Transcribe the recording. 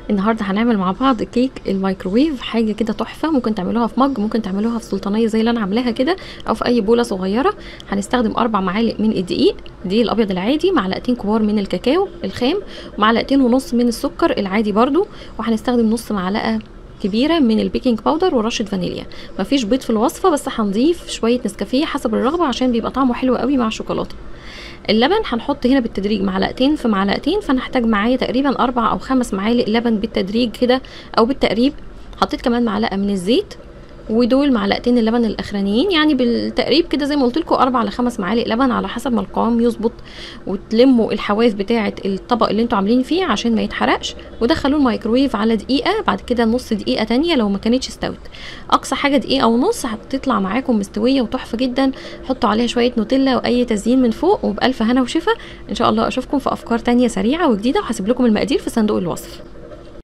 النهارده هنعمل مع بعض كيك الميكروويف حاجه كده تحفه ممكن تعملوها في مج ممكن تعملوها في سلطانيه زي اللي انا عاملاها كده او في اي بوله صغيره هنستخدم اربع معالق من الدقيق الدقيق الابيض العادي معلقتين كبار من الكاكاو الخام معلقتين ونص من السكر العادي برضو وهنستخدم نص معلقه كبيره من البيكنج باودر ورشه فانيليا مفيش بيض في الوصفه بس هنضيف شويه نسكافيه حسب الرغبه عشان بيبقى طعمه حلو قوي مع الشوكولاته اللبن هنحط هنا بالتدريج معلقتين في معلقتين فنحتاج معايا تقريبا اربع او خمس معالق لبن بالتدريج كده او بالتقريب حطيت كمان معلقه من الزيت ودول معلقتين اللبن الاخرانيين يعني بالتقريب كده زي ما قلت لكم اربع لخمس معالق لبن على حسب ما القوام يظبط وتلموا الحواف بتاعه الطبق اللي انتوا عاملين فيه عشان ما يتحرقش ودخلوه الميكرويف على دقيقه بعد كده نص دقيقه تانية لو ما كانتش استوت اقصى حاجه دقيقه ونص هتطلع معاكم مستويه وتحفه جدا حطوا عليها شويه نوتيلا واي تزيين من فوق وبالف هنا وشفا ان شاء الله اشوفكم في افكار تانية سريعه وجديده وهسيب لكم المقادير في صندوق الوصف